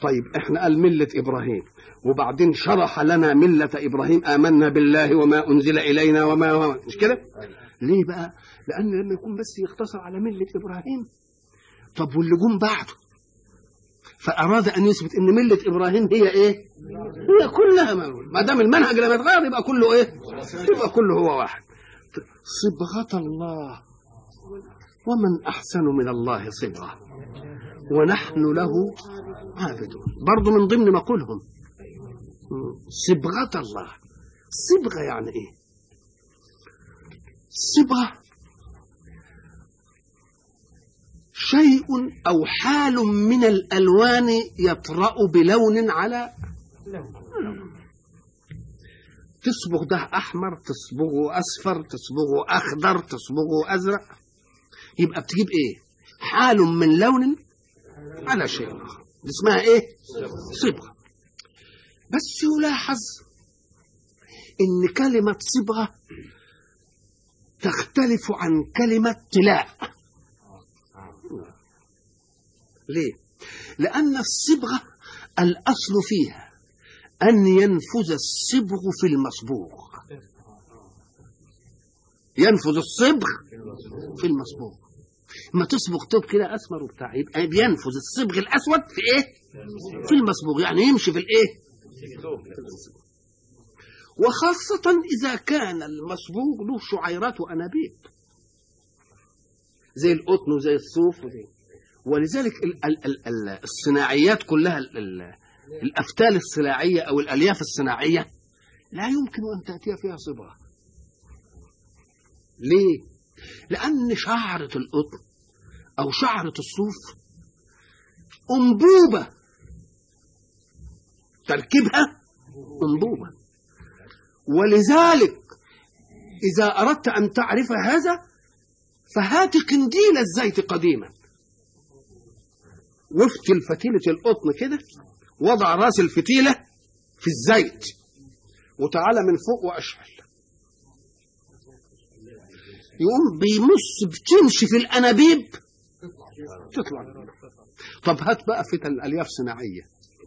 طيب احنا قال ملة ابراهيم وبعدين شرح لنا ملة ابراهيم امنا بالله وما انزل الينا وما وما- مش كده؟ ليه بقى؟ لان لما يكون بس يقتصر على ملة ابراهيم طب واللي جم بعده فاراد ان يثبت ان ملة ابراهيم هي ايه؟ هي كلها ما ما دام المنهج لم يتغير يبقى كله ايه؟ يبقى كله هو واحد صبغة الله ومن احسن من الله صبغه ونحن له عابدون برضو من ضمن مقولهم صبغة الله صبغة يعني ايه صبغة شيء أو حال من الألوان يطرأ بلون على تصبغ ده أحمر تصبغه أصفر تصبغه أخضر تصبغه أزرق يبقى بتجيب إيه حال من لون على شيء آخر دي اسمها إيه صبغة بس يلاحظ إن كلمة صبغة تختلف عن كلمة طلاء ليه؟ لأن الصبغة الأصل فيها أن ينفذ الصبغ في المصبوغ ينفذ الصبغ في المصبوغ ما تصبغ طوب كده أسمر وبتاع يبقى بينفذ الصبغ الأسود في إيه؟ في المصبوغ يعني يمشي في الإيه؟ وخاصة إذا كان المصبوغ له شعيرات وأنابيب زي القطن وزي الصوف وزي ولذلك ال ال ال ال الصناعيات كلها ال ال الأفتال الصناعية أو الألياف الصناعية لا يمكن أن تأتي فيها صبغة ليه؟ لأن شعرة القطن أو شعرة الصوف أنبوبة تركيبها أنبوبة ولذلك إذا أردت أن تعرف هذا فهات قنديل الزيت قديما وافتل فتيلة القطن كده وضع راس الفتيلة في الزيت وتعالى من فوق وأشعل يقوم بيمص بتمشي في الأنابيب تطلع طب هات بقى فتن الألياف صناعية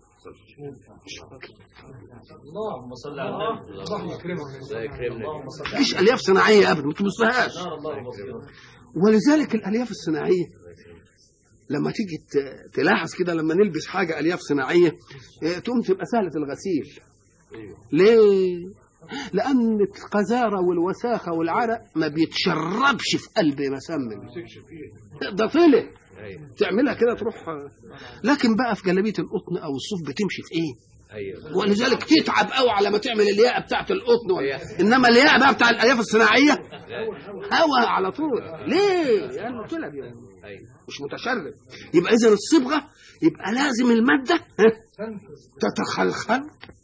اللهم صل على النبي اللهم يكرمك الله يكرمك اللهم صل على مفيش ألياف صناعية أبدا ما تبصهاش نار الله يكرمك ولذلك الالياف الصناعيه لما تيجي ت- تلاحظ كده لما نلبس حاجه الياف صناعيه إيه، تقوم تبقى سهله الغسيل ليه لان القذاره والوساخه والعرق ما بيتشربش في قلب مسمن ده طلع تعملها كده تروح لكن بقى في جلابيه القطن او الصوف بتمشي في ايه ايوه ولذلك تتعب قوي على ما تعمل الياقه بتاعت القطن ولا انما الياقه بقى بتاع الالياف الصناعيه هوا على طول ليه؟ لانه طلع يعني ايوه مش متشرب يبقى اذا الصبغه يبقى لازم الماده ها، تتخلخل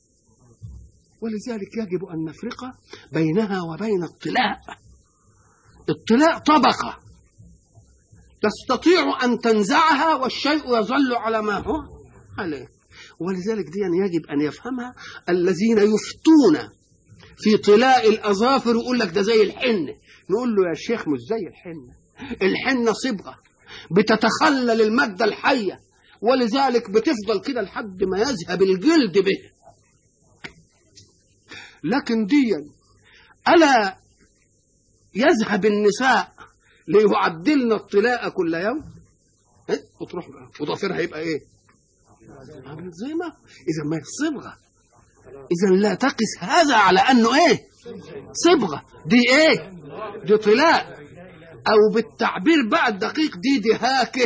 ولذلك يجب ان نفرق بينها وبين الطلاء الطلاء طبقه تستطيع ان تنزعها والشيء يظل على ما هو عليه ولذلك دي يجب ان يفهمها الذين يفتون في طلاء الاظافر يقول لك ده زي الحنه نقول له يا شيخ مش زي الحنه الحنه صبغه بتتخلل الماده الحيه ولذلك بتفضل كده لحد ما يذهب الجلد به لكن دي الا يذهب النساء ليعدلن الطلاء كل يوم إيه؟ وتروح بقى وضفيرها يبقى ايه عامل زي ما اذا ما هي صبغه اذا لا تقس هذا على انه ايه صبغه دي ايه دي طلاء او بالتعبير بقى الدقيق دي دهاكه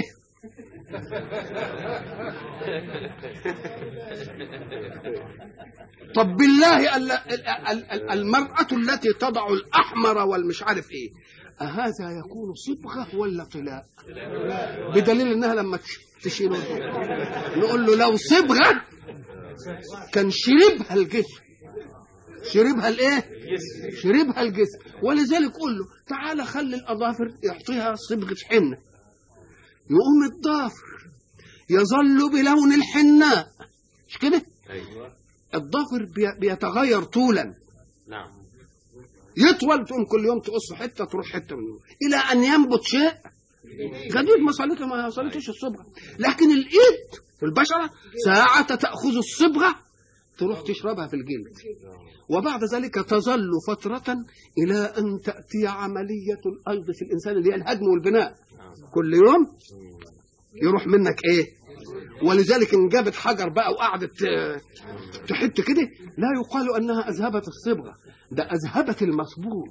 طب بالله ال- ال- ال- ال- المرأة التي تضع الأحمر والمش عارف إيه أهذا يكون صبغة ولا طلاء بدليل إنها لما تش- تشيله نقول له لو صبغة كان شربها الجسم شربها الايه شربها الجسم ولذلك قول له تعالى خلي الاظافر يعطيها صبغه حنه يقوم الضافر يظل بلون الحناء مش كده ايوه الضافر بي- بيتغير طولا نعم يطول تقوم كل يوم تقص حته تروح حته منه الى ان ينبت شيء جديد ما صليته ما صليتوش الصبح لكن الايد في البشرة ساعة تأخذ الصبغة تروح تشربها في الجلد وبعد ذلك تظل فترة إلى أن تأتي عملية الأيض في الإنسان اللي هي الهدم والبناء كل يوم يروح منك إيه ولذلك إن جابت حجر بقى وقعدت آه، تحت كده لا يقال أنها أذهبت الصبغة ده أذهبت المصبوغ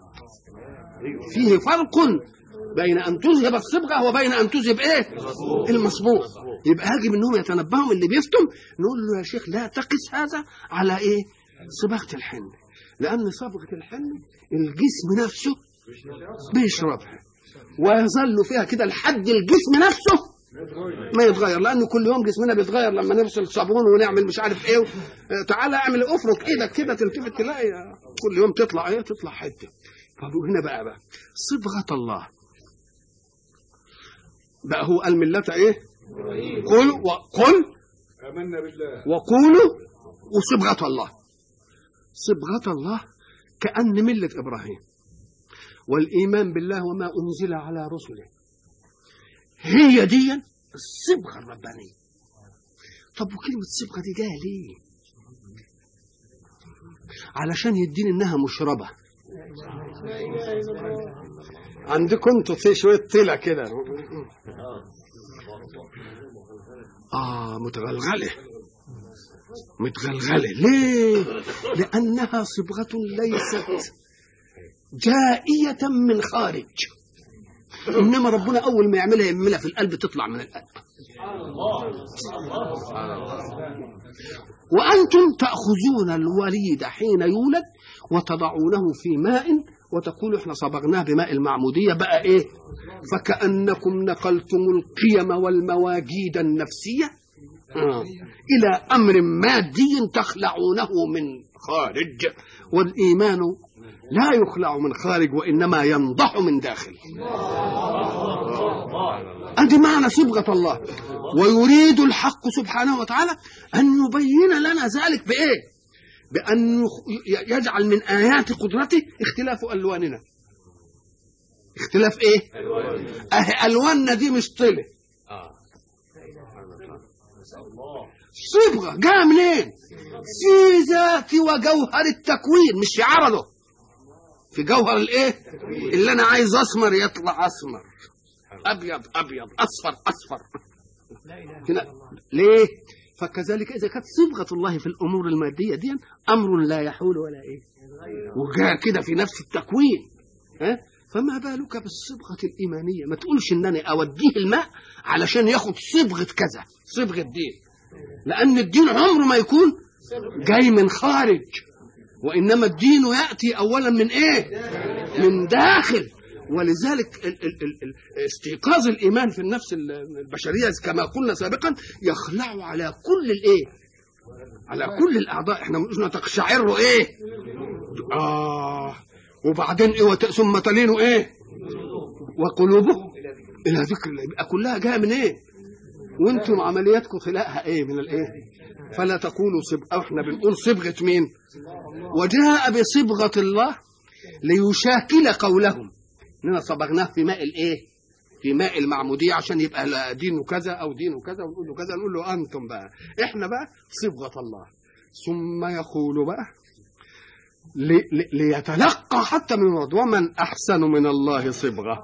فيه فرق بين أن تذهب الصبغة وبين أن تذهب إيه المصبوغ يبقى هاجي منهم يتنبههم اللي بيفتم نقول له يا شيخ لا تقس هذا على إيه صبغة الحن لأن صبغة الحن الجسم نفسه بيشربها ويظل فيها كده لحد الجسم نفسه ما يتغير لأن كل يوم جسمنا بيتغير لما نفصل صابون ونعمل مش عارف ايه آه، تعالى اعمل افرك ايدك كده تلتفت تلاقي آه، كل يوم تطلع ايه تطلع حته طب هنا بقى بقى صبغة الله بقى هو قال ملة ايه قل وقل آمنا بالله وقولوا وصبغة الله صبغة الله كأن ملة إبراهيم والإيمان بالله وما أنزل على رسله هي دي الصبغة الربانية طب وكلمة صبغة دي جاية ليه علشان يدين إنها مشربة عندكم انتوا في شوية طلع كده آه متغلغلة متغلغلة ليه؟ لأنها صبغة ليست جائية من خارج إنما ربنا أول ما يعملها يعملها في القلب تطلع من القلب وأنتم تأخذون الوليد حين يولد وتضعونه في ماء وتقولوا احنا صبغناه بماء المعمودية بقى ايه فكأنكم نقلتم القيم والمواجيد النفسية آه. إلى أمر مادي تخلعونه من خارج والإيمان لا يخلع من خارج وإنما ينضح من داخل أدي معنى صبغة الله ويريد الحق سبحانه وتعالى أن يبين لنا ذلك بإيه بأن يخ- يجعل من آيات قدرته اختلاف ألواننا اختلاف إيه أه ألواننا دي مش طلع صبغة جاء منين في ذات وجوهر التكوين مش في عرضه في جوهر الايه اللي انا عايز اسمر يطلع اسمر ابيض ابيض اصفر اصفر هنا ليه فكذلك اذا كانت صبغه الله في الامور الماديه دي امر لا يحول ولا ايه وجاء كده في نفس التكوين ها فما بالك بالصبغه الايمانيه ما تقولش ان انا اوديه الماء علشان ياخد صبغه كذا صبغه دين لان الدين عمره ما يكون جاي من خارج وانما الدين ياتي اولا من ايه من داخل ولذلك ال- ال- ال- ال- استيقاظ الايمان في النفس ال- البشريه كما قلنا سابقا يخلع على كل الايه على كل الاعضاء احنا قلنا تقشعر ايه اه وبعدين ايه وت- ثم تلين ايه وقلوبهم الى ذكر الله يبقى كلها جايه من ايه وانتم عملياتكم خلاقها ايه من الايه فلا تقولوا صبغه احنا بنقول صبغه مين وجاء بصبغه الله ليشاكل قولهم اننا صبغناه في ماء الايه في ماء المعمودية عشان يبقى لا دينه كذا أو دينه كذا ونقول له كذا نقول له أنتم بقى إحنا بقى صبغة الله ثم يقول بقى لي- لي- ليتلقى حتى من الرد ومن أحسن من الله صبغة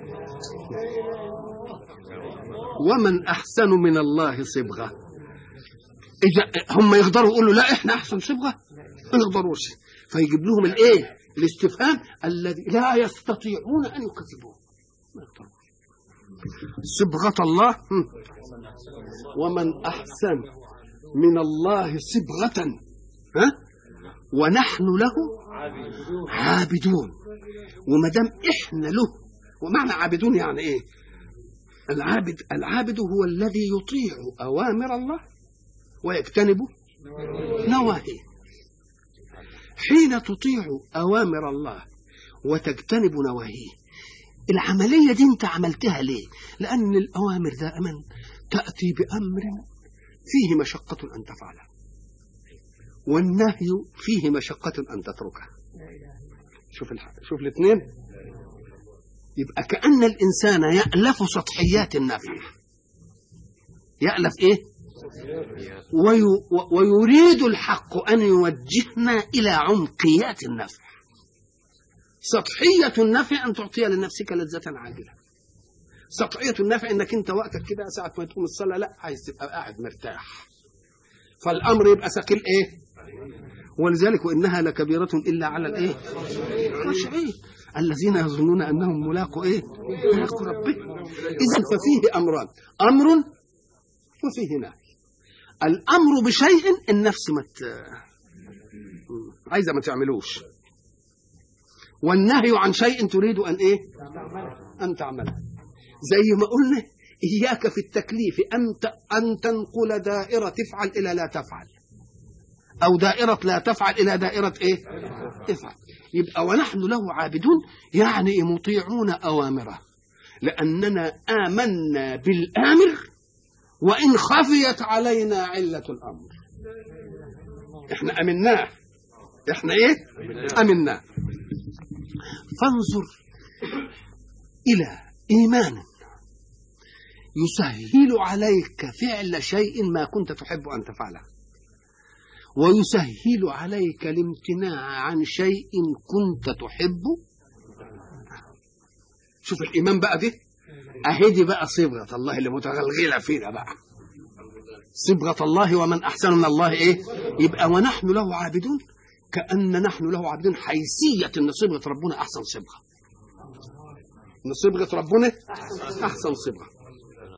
ومن أحسن من الله صبغة إذا هم يقدروا يقولوا لا إحنا أحسن صبغة ما يقدروش فيجيب لهم الإيه الاستفهام الذي لا يستطيعون أن يكذبوه ما يقدروش صبغة الله هم. ومن أحسن من الله صبغة ها ونحن له عابدون وما دام احنا له ومعنى عابدون يعني ايه العابد العابد هو الذي يطيع اوامر الله ويجتنب نواهيه حين تطيع اوامر الله وتجتنب نواهيه العمليه دي انت عملتها ليه لان الاوامر دائما تاتي بامر فيه مشقه ان تفعله والنهي فيه مشقة أن تتركه شوف الح... شوف الاثنين يبقى كأن الإنسان يألف سطحيات النفع يألف ايه وي ويريد الحق ان يوجهنا الى عمقيات النفع سطحية النفع ان تعطي لنفسك لذة عاجلة سطحية النفع انك انت وقتك كده ساعة ما تقوم الصلاة لا عايز تبقى قاعد مرتاح فالامر يبقى ثقيل ايه ولذلك وانها لكبيرة الا على الايه خاشعين الذين يظنون انهم ملاقوا ايه ملاقوا ربهم اذا ففيه امران امر وفيه نهي الامر بشيء النفس ما مت... عايزه ما تعملوش والنهي عن شيء تريد ان ايه ان تعمله زي ما قلنا اياك في التكليف ان ان تنقل دائره تفعل الى لا تفعل او دائره لا تفعل الى دائره ايه افعل يبقى ونحن له عابدون يعني مطيعون اوامره لاننا امنا بالامر وإن خفيت علينا علة الأمر إحنا أمناه إحنا إيه أمناه فانظر إلى إيمان يسهل عليك فعل شيء ما كنت تحب أن تفعله ويسهل عليك الامتناع عن شيء كنت تحب شوف الإيمان بقى دي اهي دي بقى صبغه الله اللي متغلغله فينا بقى صبغه الله ومن احسن من الله ايه يبقى ونحن له عابدون كان نحن له عابدون حيثيه ان صبغه ربنا احسن صبغه ان صبغه ربنا احسن صبغه